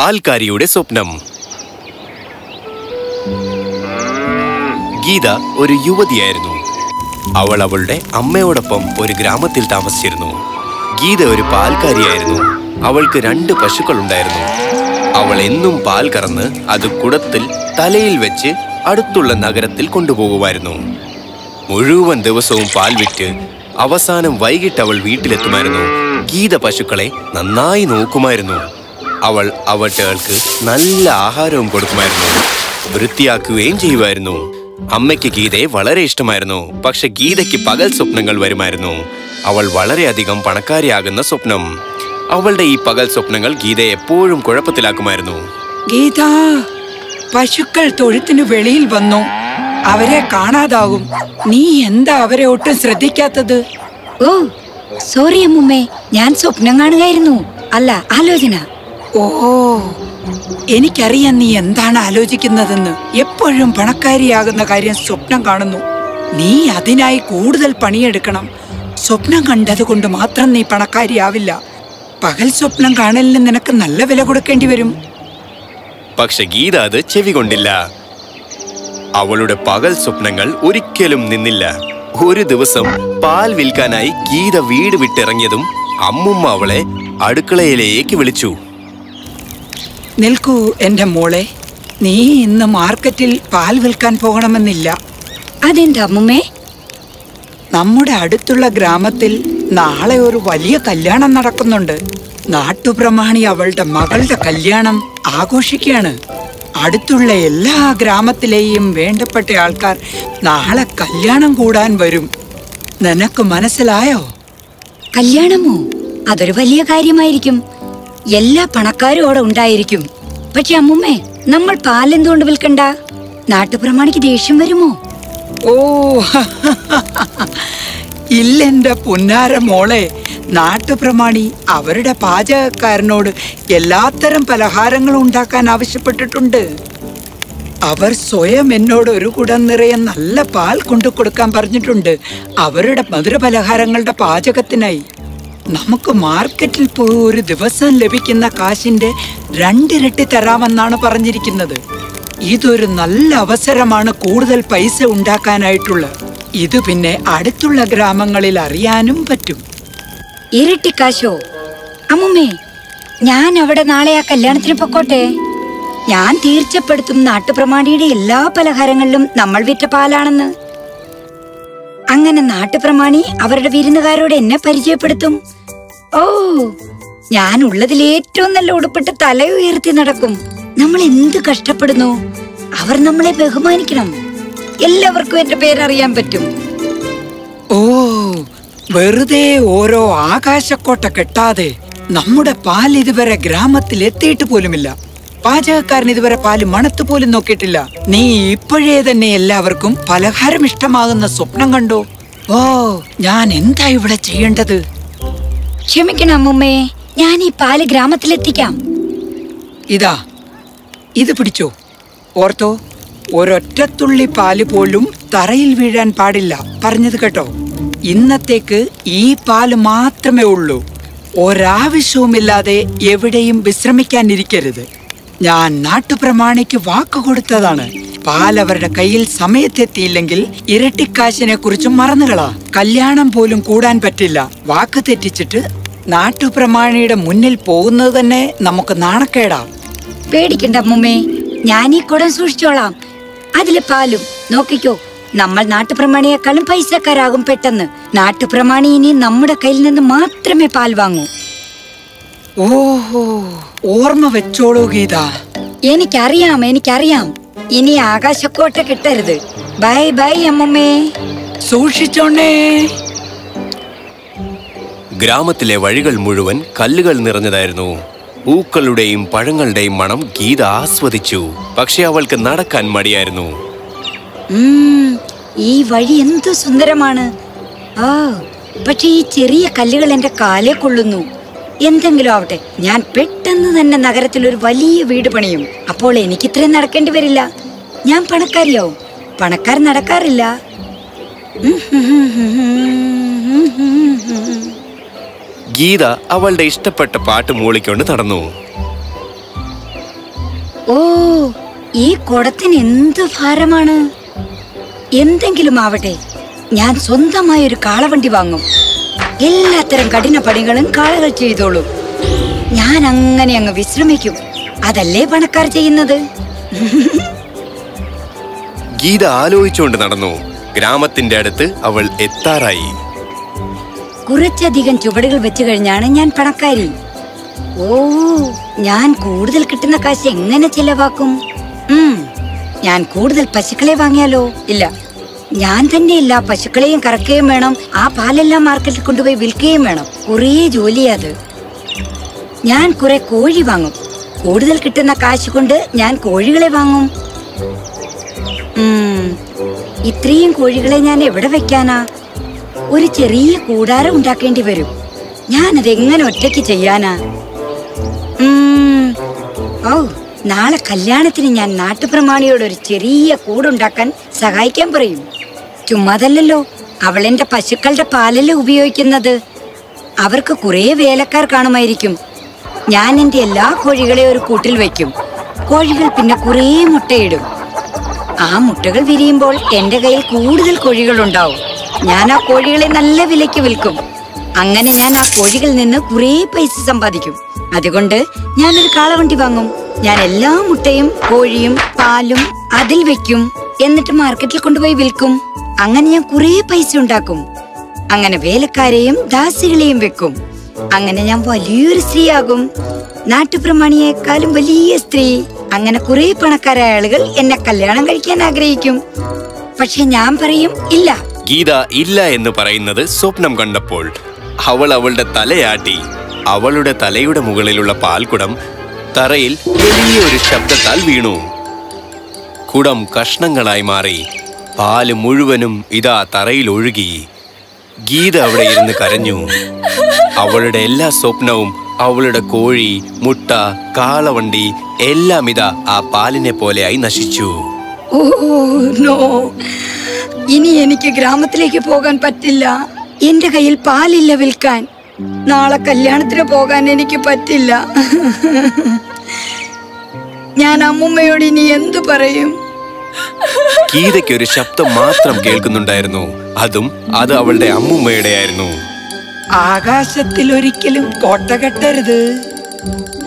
പാൽക്കാരിയുടെ സ്വപ്നം ഗീത ഒരു യുവതിയായിരുന്നു അവൾ അവളുടെ അമ്മയോടൊപ്പം ഒരു ഗ്രാമത്തിൽ താമസിച്ചിരുന്നു ഗീത ഒരു പാൽക്കാരിയായിരുന്നു അവൾക്ക് രണ്ട് പശുക്കൾ ഉണ്ടായിരുന്നു അവൾ എന്നും പാൽ കറന്ന് അത് കുടത്തിൽ തലയിൽ വെച്ച് അടുത്തുള്ള നഗരത്തിൽ കൊണ്ടുപോകുമായിരുന്നു മുഴുവൻ ദിവസവും പാൽ വിറ്റ് അവസാനം വൈകിട്ട് അവൾ വീട്ടിലെത്തുമായിരുന്നു ഗീത പശുക്കളെ നന്നായി നോക്കുമായിരുന്നു അവൾ അവറ്റകൾക്ക് നല്ല ആഹാരവും കൊടുക്കുമായിരുന്നു വൃത്തിയാക്കുകയും ചെയ്യുമായിരുന്നു അമ്മയ്ക്ക് ഗീതയെ വളരെ ഇഷ്ടമായിരുന്നു പക്ഷെ ഗീതയ്ക്ക് പകൽ സ്വപ്നങ്ങൾ വരുമായിരുന്നു അവൾ വളരെയധികം പണക്കാരിയാകുന്ന സ്വപ്നം അവളുടെ ഈ പകൽ സ്വപ്നങ്ങൾ ഗീതയെ എപ്പോഴും കുഴപ്പത്തിലാക്കുമായിരുന്നു ഗീത പശുക്കൾ തൊഴുത്തിനു വെളിയിൽ വന്നു അവരെ കാണാതാകും നീ എന്താ അവരെ ഒട്ടും ശ്രദ്ധിക്കാത്തത് ഓ സോറി അമ്മുമ്മേ ഞാൻ സ്വപ്നം കാണുകയായിരുന്നു അല്ല ആലോചന ഓ എനിക്കറിയാം നീ എന്താണ് ആലോചിക്കുന്നതെന്ന് എപ്പോഴും പണക്കാരിയാകുന്ന കാര്യം സ്വപ്നം കാണുന്നു നീ അതിനായി കൂടുതൽ പണിയെടുക്കണം സ്വപ്നം കണ്ടതുകൊണ്ട് മാത്രം നീ പണക്കാരിയാവില്ല പകൽ സ്വപ്നം കാണലിന് നിനക്ക് നല്ല വില കൊടുക്കേണ്ടി വരും പക്ഷെ ഗീത അത് ചെവികൊണ്ടില്ല അവളുടെ പകൽ സ്വപ്നങ്ങൾ ഒരിക്കലും നിന്നില്ല ഒരു ദിവസം പാൽ വിൽക്കാനായി ഗീത വീട് വിട്ടിറങ്ങിയതും അമ്മുമ്മ അവളെ അടുക്കളയിലേക്ക് വിളിച്ചു നിൽക്കൂ എന്റെ മോളെ നീ ഇന്ന് മാർക്കറ്റിൽ പാൽ വിൽക്കാൻ പോകണമെന്നില്ല അതെന്താ അമ്മുമ്മേ നമ്മുടെ അടുത്തുള്ള ഗ്രാമത്തിൽ നാളെ ഒരു വലിയ കല്യാണം നടക്കുന്നുണ്ട് നാട്ടുപ്രമാണി അവളുടെ മകളുടെ കല്യാണം ആഘോഷിക്കുകയാണ് അടുത്തുള്ള എല്ലാ ഗ്രാമത്തിലെയും വേണ്ടപ്പെട്ട ആൾക്കാർ നാളെ കല്യാണം കൂടാൻ വരും നിനക്ക് മനസ്സിലായോ കല്യാണമോ അതൊരു വലിയ കാര്യമായിരിക്കും എല്ലാ പണക്കാരും അവിടെ ഉണ്ടായിരിക്കും പക്ഷെ അമ്മുമ്മേ നമ്മൾ പാലെന്തുകൊണ്ട് വിൽക്കണ്ട നാട്ടുപ്രമാണിക്ക് ദേഷ്യം വരുമോ ഓ ഇല്ലെന്റെ പുന്നാര മോളെ നാട്ടുപ്രമാണി അവരുടെ പാചകക്കാരനോട് എല്ലാത്തരം പലഹാരങ്ങളും ഉണ്ടാക്കാൻ ആവശ്യപ്പെട്ടിട്ടുണ്ട് അവർ സ്വയം എന്നോട് ഒരു കുടം നിറയെ നല്ല പാൽ കൊണ്ടു കൊടുക്കാൻ പറഞ്ഞിട്ടുണ്ട് അവരുടെ മധുരപലഹാരങ്ങളുടെ പാചകത്തിനായി നമുക്ക് മാർക്കറ്റിൽ പോയി ഒരു ദിവസം ലഭിക്കുന്ന കാശിന്റെ രണ്ടിരട്ടി തരാമെന്നാണ് പറഞ്ഞിരിക്കുന്നത് ഇതൊരു നല്ല അവസരമാണ് കൂടുതൽ പൈസ ഉണ്ടാക്കാനായിട്ടുള്ളത് ഇത് പിന്നെ അടുത്തുള്ള ഗ്രാമങ്ങളിൽ അറിയാനും പറ്റും ഇരട്ടിക്കാശോ അമ്മുമ്മേ ഞാൻ അവിടെ നാളെ ആ കല്യാണത്തിന് പൊക്കോട്ടെ ഞാൻ തീർച്ചപ്പെടുത്തും നാട്ടുപ്രമാണിയുടെ എല്ലാ പലഹാരങ്ങളിലും നമ്മൾ വിറ്റ പാലാണെന്ന് അങ്ങനെ നാട്ടുപ്രമാണി അവരുടെ വിരുന്നുകാരോട് എന്നെ പരിചയപ്പെടുത്തും ഓ ഞാൻ ഉള്ളതിൽ ഏറ്റവും നല്ല ഉടുപ്പിട്ട് തല ഉയർത്തി നടക്കും നമ്മൾ എന്ത് കഷ്ടപ്പെടുന്നു അവർ നമ്മളെ ബഹുമാനിക്കണം എല്ലാവർക്കും എന്റെ പേരറിയാൻ പറ്റും ഓ വെറുതെ ഓരോ ആകാശക്കോട്ട കെട്ടാതെ നമ്മുടെ പാൽ ഇതുവരെ ഗ്രാമത്തിൽ എത്തിയിട്ട് പോലുമില്ല പാചകക്കാരൻ ഇതുവരെ പാല് മണത്ത് പോലും നോക്കിയിട്ടില്ല നീ ഇപ്പോഴേ തന്നെ എല്ലാവർക്കും പലഹാരം ഇഷ്ടമാകുന്ന സ്വപ്നം കണ്ടോ ഓ ഞാൻ എന്താ ഇവിടെ ചെയ്യേണ്ടത് ക്ഷമിക്കണം അമ്മുമ്മേ ഞാൻ ഈ പാല് ഗ്രാമത്തിലെത്തിക്കാം ഇതാ ഇത് പിടിച്ചോ ഓർത്തോ ഒരൊറ്റത്തുള്ളി പാല് പോലും തറയിൽ വീഴാൻ പാടില്ല പറഞ്ഞത് കേട്ടോ ഇന്നത്തേക്ക് ഈ പാല് മാത്രമേ ഉള്ളൂ ഒരാവശ്യവുമില്ലാതെ എവിടെയും വിശ്രമിക്കാനിരിക്കരുത് ഞാൻ നാട്ടുപ്രമാണിക്ക് വാക്ക് കൊടുത്തതാണ് പാൽ അവരുടെ കയ്യിൽ സമയത്തെത്തിയില്ലെങ്കിൽ ഇരട്ടിക്കാശിനെ കുറിച്ചും മറന്നുകളാ കല്യാണം പോലും കൂടാൻ പറ്റില്ല വാക്ക് തെറ്റിച്ചിട്ട് നാട്ടുപ്രമാണിയുടെ മുന്നിൽ പോകുന്നത് തന്നെ നമുക്ക് നാണക്കേടാ പേടിക്കണ്ട അമ്മുമ്മേ ഞാൻ ഈ കുടം സൂക്ഷിച്ചോളാം അതിലെ പാലും നോക്കിക്കോ നമ്മൾ നാട്ടുപ്രമാണിയെക്കാളും പൈസക്കാരാകും പെട്ടെന്ന് നാട്ടുപ്രമാണി ഇനി നമ്മുടെ കയ്യിൽ നിന്ന് മാത്രമേ പാൽ വാങ്ങൂ ഓഹോ ഓർമ്മ വെച്ചോളൂ ഗീത എനിക്കറിയാം എനിക്കറിയാം ഇനി ആകാശക്കോട്ട കിട്ടരുത് ബൈ ബൈ അമ്മുമ്മേ സൂക്ഷിച്ചോണേ ഗ്രാമത്തിലെ വഴികൾ മുഴുവൻ കല്ലുകൾ നിറഞ്ഞതായിരുന്നു പൂക്കളുടെയും പഴങ്ങളുടെയും മണം ഗീത ആസ്വദിച്ചു പക്ഷെ അവൾക്ക് നടക്കാൻ മടിയായിരുന്നു ഉം, ഈ വഴി എന്തു സുന്ദരമാണ് ആ പക്ഷെ ഈ ചെറിയ കല്ലുകൾ എന്റെ കാലേ കൊള്ളുന്നു എന്തെങ്കിലും ആവട്ടെ ഞാൻ പെട്ടെന്ന് തന്നെ നഗരത്തിൽ ഒരു വലിയ വീട് പണിയും അപ്പോൾ എനിക്ക് ഇത്രയും നടക്കേണ്ടി വരില്ല ഞാൻ പണക്കാരിയാവും പണക്കാർ നടക്കാറില്ല ഗീത അവളുടെ ഇഷ്ടപ്പെട്ട പാട്ട് മൂളിക്കൊണ്ട് നടന്നു ഓ ഈ കുടത്തിന് എന്ത് ഭാരമാണ് എന്തെങ്കിലും ആവട്ടെ ഞാൻ സ്വന്തമായി ഒരു കാളവണ്ടി വാങ്ങും എല്ലാത്തരം കഠിന പണികളും കാളകൾ ചെയ്തോളും ഞാൻ അങ്ങനെ അങ്ങ് വിശ്രമിക്കും അതല്ലേ പണക്കാർ ചെയ്യുന്നത് ഗീത ആലോചിച്ചുകൊണ്ട് നടന്നു ഗ്രാമത്തിന്റെ അടുത്ത് അവൾ എത്താറായി കുറച്ചധികം ചുവടുകൾ വെച്ചു കഴിഞ്ഞാണ് ഞാൻ പണക്കാരി ഓ ഞാൻ കൂടുതൽ കിട്ടുന്ന കാശ് എങ്ങനെ ചെലവാക്കും ഉം, ഞാൻ കൂടുതൽ പശുക്കളെ വാങ്ങിയാലോ ഇല്ല ഞാൻ തന്നെ എല്ലാ പശുക്കളെയും കറക്കുകയും വേണം ആ പാലെല്ലാം മാർക്കറ്റിൽ കൊണ്ടുപോയി വിൽക്കുകയും വേണം കുറേ ജോലിയാ അത് ഞാൻ കുറെ കോഴി വാങ്ങും കൂടുതൽ കിട്ടുന്ന കാശ് കൊണ്ട് ഞാൻ കോഴികളെ വാങ്ങും ഉം, ഇത്രയും കോഴികളെ ഞാൻ എവിടെ വെക്കാനാ ഒരു ചെറിയ കൂടാരം ഉണ്ടാക്കേണ്ടി വരും ഞാനത് എങ്ങനെ ഒറ്റയ്ക്ക് ചെയ്യാനാ ഉം, ഔ നാളെ കല്യാണത്തിന് ഞാൻ നാട്ടുപ്രമാണിയോട് ഒരു ചെറിയ കൂടുണ്ടാക്കാൻ സഹായിക്കാൻ പറയും ചുമ്മാതല്ലല്ലോ അവൾ എന്റെ പശുക്കളുടെ പാലല്ലേ ഉപയോഗിക്കുന്നത് അവർക്ക് കുറേ വേലക്കാർ കാണുമായിരിക്കും ഞാൻ എന്റെ എല്ലാ കോഴികളെയും ഒരു കൂട്ടിൽ വയ്ക്കും കോഴികൾ പിന്നെ കുറേ മുട്ടയിടും ആ മുട്ടകൾ വിരിയുമ്പോൾ എന്റെ കയ്യിൽ കൂടുതൽ കോഴികൾ ഉണ്ടാവും ഞാൻ ആ കോഴികളെ നല്ല വിലയ്ക്ക് വിൽക്കും അങ്ങനെ ഞാൻ ആ കോഴികളിൽ നിന്ന് കുറേ പൈസ സമ്പാദിക്കും അതുകൊണ്ട് ഞാനൊരു കാളവണ്ടി വാങ്ങും ഞാൻ എല്ലാ മുട്ടയും കോഴിയും പാലും അതിൽ വെക്കും എന്നിട്ട് മാർക്കറ്റിൽ കൊണ്ടുപോയി വിൽക്കും അങ്ങനെ ഞാൻ കുറേ പൈസ ഉണ്ടാക്കും അങ്ങനെ വേലക്കാരെയും ദാസികളെയും വെക്കും അങ്ങനെ ഞാൻ വലിയൊരു സ്ത്രീയാകും നാട്ടുപ്രമാണിയേക്കാളും വലിയ സ്ത്രീ അങ്ങനെ കുറെ പണക്കാരായ ആളുകൾ എന്നെ കല്യാണം കഴിക്കാൻ ആഗ്രഹിക്കും പക്ഷെ ഞാൻ പറയും ഇല്ല ഗീത ഇല്ല എന്ന് പറയുന്നത് സ്വപ്നം കണ്ടപ്പോൾ അവൾ അവളുടെ തലയാട്ടി അവളുടെ തലയുടെ മുകളിലുള്ള പാൽക്കുടം തറയിൽ വലിയൊരു ശബ്ദത്താൽ വീണു കുടം കഷ്ണങ്ങളായി മാറി പാല് മുഴുവനും ഇതാ തറയിൽ ഒഴുകി ഗീത അവിടെ ഇരുന്ന് കരഞ്ഞു അവളുടെ എല്ലാ സ്വപ്നവും അവളുടെ കോഴി മുട്ട കാളവണ്ടി എല്ലാം ഇതാ ആ പാലിനെ പോലെയായി നശിച്ചു ഓ നോ ഇനി എനിക്ക് ഗ്രാമത്തിലേക്ക് പോകാൻ പറ്റില്ല എന്റെ കയ്യിൽ പാലില്ല വിൽക്കാൻ നാളെ കല്യാണത്തിന് പോകാൻ എനിക്ക് പറ്റില്ല ഞാൻ അമ്മുമ്മയോട് ഇനി എന്തു പറയും ഗീതയ്ക്ക് ഒരു ശബ്ദം മാത്രം കേൾക്കുന്നുണ്ടായിരുന്നു അതും അത് അവളുടെ അമ്മുമ്മയുടെ ആയിരുന്നു ആകാശത്തിൽ ഒരിക്കലും കോട്ട കെട്ടരുത്